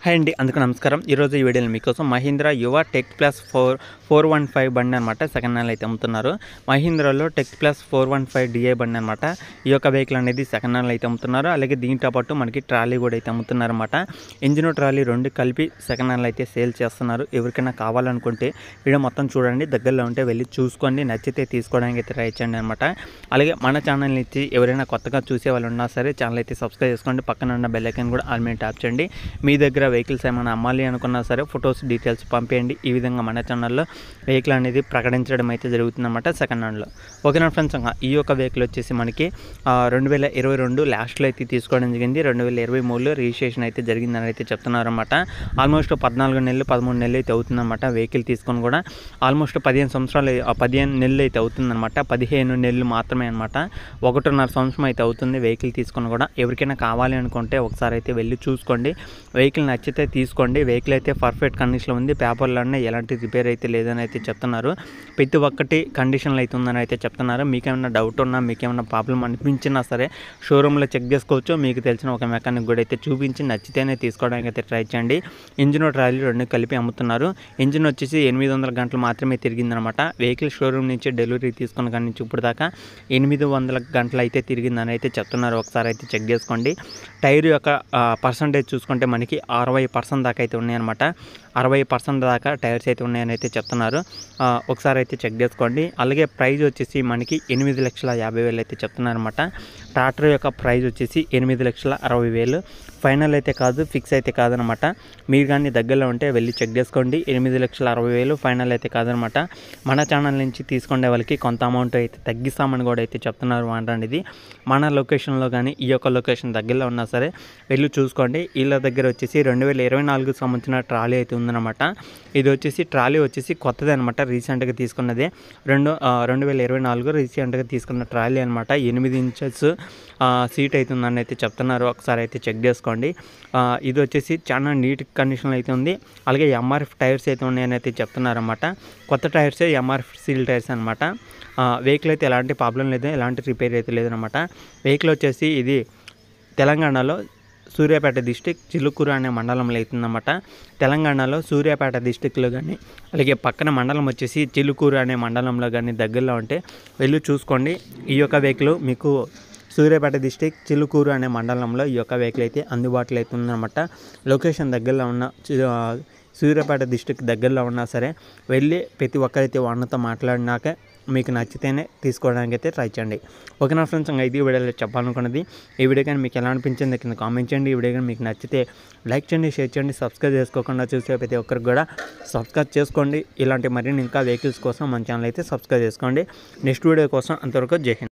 hi అండి అందుకు నమస్కారం ఈరోజు ఈ వీడియోలో మీకోసం Mahindra Yuvo tech plus four four one five బండి అనమాట సెకండ్ హ్యాండ్ అయితే అమ్ముతున్నారు మహీంద్రాలో tech plus four one five DI బండి అనమాట ఈ యొక్క వెహికల్ అనేది సెకండ్ హ్యాండ్ అయితే అమ్ముతున్నారు అలాగే దీంతో పాటు మనకి ట్రాలీ కూడా అయితే అమ్ముతున్నారు అనమాట ఇంజిన్ ట్రాలీ రెండు కలిపి సెకండ్ హ్యాండ్ అయితే సేల్ చేస్తున్నారు ఎవరికైనా కావాలనుకుంటే వీడియో మొత్తం చూడండి దగ్గరలో ఉంటే వెళ్ళి చూసుకోండి నచ్చితే తీసుకోవడానికి అయితే ట్రై చేయండి అనమాట అలాగే మన ఛానల్ ఇచ్చి ఎవరైనా కొత్తగా చూసే వాళ్ళు ఉన్నా సరే ఛానల్ అయితే సబ్స్క్రైబ్ చేసుకోండి పక్కన ఉన్న బెల్ ఐకాన్ కూడా ఆల్ మీద ట్యాప్ చేయండి మీ దగ్గర వెహికల్స్ ఏమైనా అమ్మాలి అనుకున్నా సరే ఫొటోస్ డీటెయిల్స్ పంపేయండి ఈ విధంగా మన ఛానల్లో వెహికల్ అనేది ప్రకటించడం అయితే జరుగుతుందన్నమాట సెకండ్ హ్యాండ్లో ఓకేనా ఫ్రెండ్స్ ఇంకా ఈ యొక్క వెహికల్ వచ్చేసి మనకి రెండు వేల ఇరవై రెండు లాస్ట్లో అయితే తీసుకోవడం జరిగింది రెండు వేల ఇరవై మూడులో రిజిస్ట్రేషన్ అయితే జరిగిందని అయితే చెప్తున్నారన్నమాట ఆల్మోస్ట్ పద్నాలుగు నెలలు పదమూడు నెలలు అయితే అవుతుందన్నమాట వెహికల్ తీసుకొని కూడా ఆల్మోస్ట్ పదిహేను సంవత్సరాలు ఆ పదిహేను నెలలు అయితే అవుతుందన్నమాట పదిహేను నెలలు మాత్రమే అనమాట ఒకటిన్నర సంవత్సరం అయితే అవుతుంది వెహికల్ తీసుకొని కూడా ఎవరికైనా కావాలి అనుకుంటే ఒకసారి అయితే వెళ్ళి చూసుకోండి వెహికల్ నచ్చితే తీసుకోండి వెహికల్ అయితే పర్ఫెక్ట్ కండిషన్లో ఉంది పేపర్లోనే ఎలాంటి రిపేర్ అయితే లేదని అయితే చెప్తున్నారు ప్రతి ఒక్కటి కండిషన్లో అయితే ఉందని అయితే చెప్తున్నారు మీకేమైనా డౌట్ ఉన్నా మీకేమైనా ప్రాబ్లం అనిపించినా సరే షోరూంలో చెక్ చేసుకోవచ్చు మీకు తెలిసిన ఒక మెకానిక్ కూడా అయితే చూపించి నచ్చితేనే తీసుకోవడానికి అయితే ట్రై చేయండి ఇంజిన్ ట్రాలీ రెండు కలిపి అమ్ముతున్నారు ఇంజిన్ వచ్చేసి ఎనిమిది వందల గంటలు మాత్రమే తిరిగిందనమాట వెహికల్ షోరూమ్ నుంచి డెలివరీ తీసుకున్న కాడి నుంచి ఇప్పుడు దాకా ఎనిమిది వందల గంటలు అయితే తిరిగిందని అయితే చెప్తున్నారు ఒకసారి అయితే చెక్ చేసుకోండి టైర్ యొక్క పర్సంటేజ్ చూసుకుంటే మనకి అరవై పర్సెంట్ దాకా అయితే ఉన్నాయన్నమాట అరవై పర్సెంట్ దాకా టైర్స్ అయితే ఉన్నాయని అయితే చెప్తున్నారు ఆ, ఒకసారి అయితే చెక్ చేసుకోండి అలాగే ప్రైస్ వచ్చేసి మనకి ఎనిమిది లక్షల యాభై వేలు అయితే చెప్తున్నారు అనమాట ట్రాక్టర్ యొక్క ప్రైస్ వచ్చేసి ఎనిమిది లక్షల అరవై వేలు ఫైనల్ అయితే కాదు ఫిక్స్ అయితే కాదనమాట మీరు కానీ దగ్గరలో ఉంటే వెళ్ళి చెక్ చేసుకోండి ఎనిమిది లక్షల అరవై వేలు ఫైనల్ అయితే కాదనమాట మన ఛానల్ నుంచి తీసుకునే వాళ్ళకి కొంత అమౌంట్ అయితే తగ్గిస్తామని కూడా అయితే చెప్తున్నారు అనమాట ఇది మన లొకేషన్లో కానీ ఈ యొక్క లొకేషన్ దగ్గరలో ఉన్నా సరే వెళ్ళి చూసుకోండి వీళ్ళ దగ్గర వచ్చేసి రెండు వేల ఇరవై నాలుగుకి సంబంధించిన ట్రాలీ అయితే ఉందన్నమాట ఇది వచ్చేసి ట్రాలీ వచ్చేసి కొత్తది అనమాట రీసెంట్గా తీసుకున్నదే రెండు ఆ, రెండు వేల ఇరవై నాలుగు రీసెంట్గా తీసుకున్న ట్రాలీ అనమాట ఎనిమిది ఇంచెస్ సీట్ అవుతుందని అయితే చెప్తున్నారు ఒకసారి అయితే చెక్ చేసుకోండి ఆ, ఇది వచ్చేసి చాలా నీట్ కండిషన్లో అయితే ఉంది అలాగే ఎంఆర్ఎఫ్ టైర్స్ అయితే ఉన్నాయని అయితే చెప్తున్నారన్నమాట కొత్త టైర్సే ఎంఆర్ఎఫ్ సీల్ టైర్స్ అనమాట వెహికల్ అయితే ఎలాంటి ప్రాబ్లం లేదు ఎలాంటి రిపేర్ అయితే లేదనమాట వెహికల్ వచ్చేసి ఇది తెలంగాణలో సూర్యాపేట డిస్టిక్ చిలుకూరు అనే మండలంలో అవుతుందన్నమాట తెలంగాణలో సూర్యాపేట డిస్టిక్లో కానీ అలాగే పక్కన మండలం వచ్చేసి చిలుకూరు అనే మండలంలో కానీ దగ్గరలో ఉంటే వెళ్ళి చూసుకోండి ఈ యొక్క వెహికల్ మీకు సూర్యాపేట డిస్టిక్ చిలుకూరు అనే మండలంలో ఈ యొక్క వెహికల్ అయితే అందుబాటులో అయితే ఉందన్నమాట లొకేషన్ దగ్గరలో ఉన్న చి- ఆ, సూర్యాపేట డిస్టిక్ దగ్గరలో ఉన్నా సరే వెళ్ళి ప్రతి ఒక్కరైతే వాళ్ళతో మాట్లాడినాక మీకు నచ్చితేనే తీసుకోవడానికి అయితే ట్రై చేయండి ఓకేనా ఫ్రెండ్స్ ఇంకా ఇది వీడియోలో చెప్పాలనుకున్నది ఈ వీడియో కానీ మీకు ఎలా అనిపించింది కింద కామెంట్ చేయండి ఈ వీడియో కానీ మీకు నచ్చితే లైక్ చేయండి షేర్ చేయండి సబ్స్క్రైబ్ చేసుకోకుండా చూసే ప్రతి ఒక్కరికి కూడా సబ్స్క్రైబ్ చేసుకోండి ఇలాంటి మరిన్ని ఇంకా వెహికల్స్ కోసం మన ఛానల్ అయితే సబ్స్క్రైబ్ చేసుకోండి నెక్స్ట్ వీడియో కోసం అంతవరకు జై హింద్